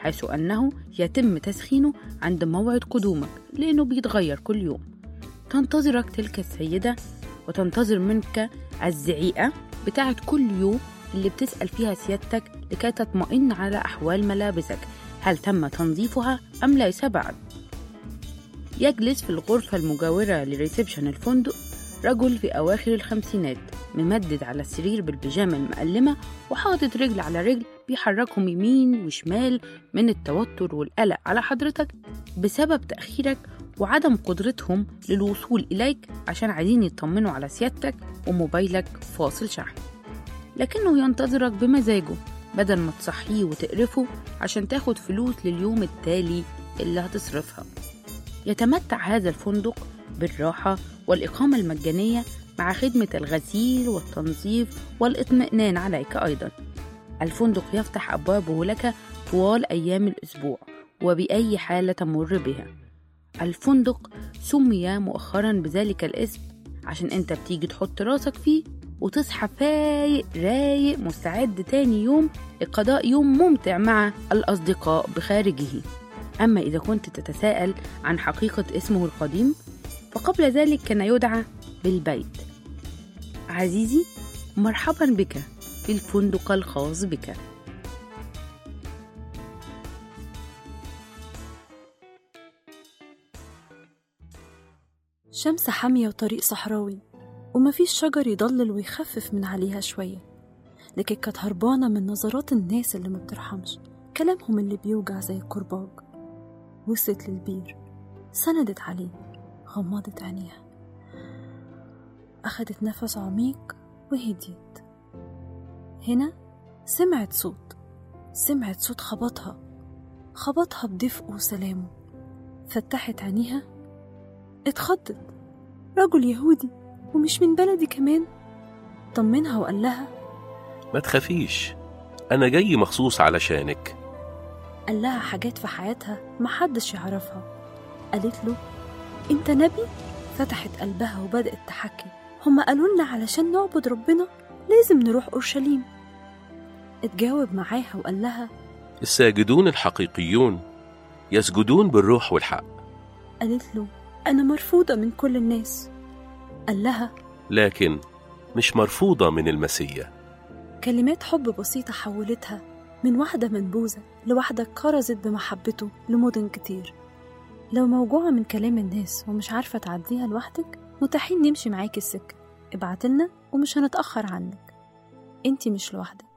حيث أنه يتم تسخينه عند موعد قدومك لأنه بيتغير كل يوم تنتظرك تلك السيدة وتنتظر منك الزعيقة بتاعت كل يوم اللي بتسأل فيها سيادتك لكي تطمئن على أحوال ملابسك هل تم تنظيفها أم ليس بعد يجلس في الغرفة المجاورة لريسبشن الفندق رجل في أواخر الخمسينات ممدد على السرير بالبيجامة المقلمة وحاطط رجل على رجل بيحركهم يمين وشمال من التوتر والقلق على حضرتك بسبب تأخيرك وعدم قدرتهم للوصول إليك عشان عايزين يطمنوا على سيادتك وموبايلك فاصل شحن لكنه ينتظرك بمزاجه بدل ما تصحيه وتقرفه عشان تاخد فلوس لليوم التالي اللي هتصرفها يتمتع هذا الفندق بالراحة والإقامة المجانية مع خدمة الغسيل والتنظيف والإطمئنان عليك أيضا الفندق يفتح أبوابه لك طوال أيام الأسبوع وبأي حالة تمر بها الفندق سمي مؤخرا بذلك الاسم عشان انت بتيجي تحط راسك فيه وتصحى فايق رايق مستعد تاني يوم لقضاء يوم ممتع مع الأصدقاء بخارجه أما إذا كنت تتساءل عن حقيقة اسمه القديم فقبل ذلك كان يدعى بالبيت عزيزي مرحبا بك في الفندق الخاص بك شمس حامية وطريق صحراوي ومفيش شجر يضلل ويخفف من عليها شوية لكن كانت هربانة من نظرات الناس اللي ما بترحمش كلامهم اللي بيوجع زي الكرباج وصلت للبير سندت عليه غمضت عينيها أخدت نفس عميق وهديت هنا سمعت صوت سمعت صوت خبطها خبطها بدفء وسلامه فتحت عينيها اتخضت رجل يهودي ومش من بلدي كمان طمنها وقال لها ما تخافيش أنا جاي مخصوص علشانك قال لها حاجات في حياتها محدش يعرفها قالت له انت نبي فتحت قلبها وبدأت تحكي هما قالوا لنا علشان نعبد ربنا لازم نروح أورشليم اتجاوب معاها وقال لها الساجدون الحقيقيون يسجدون بالروح والحق قالت له أنا مرفوضة من كل الناس قال لها لكن مش مرفوضة من المسيح كلمات حب بسيطة حولتها من واحدة منبوذة لواحدة كرزت بمحبته لمدن كتير لو موجوعة من كلام الناس ومش عارفة تعديها لوحدك متاحين نمشي معاكي السكة ابعتلنا ومش هنتأخر عنك انتي مش لوحدك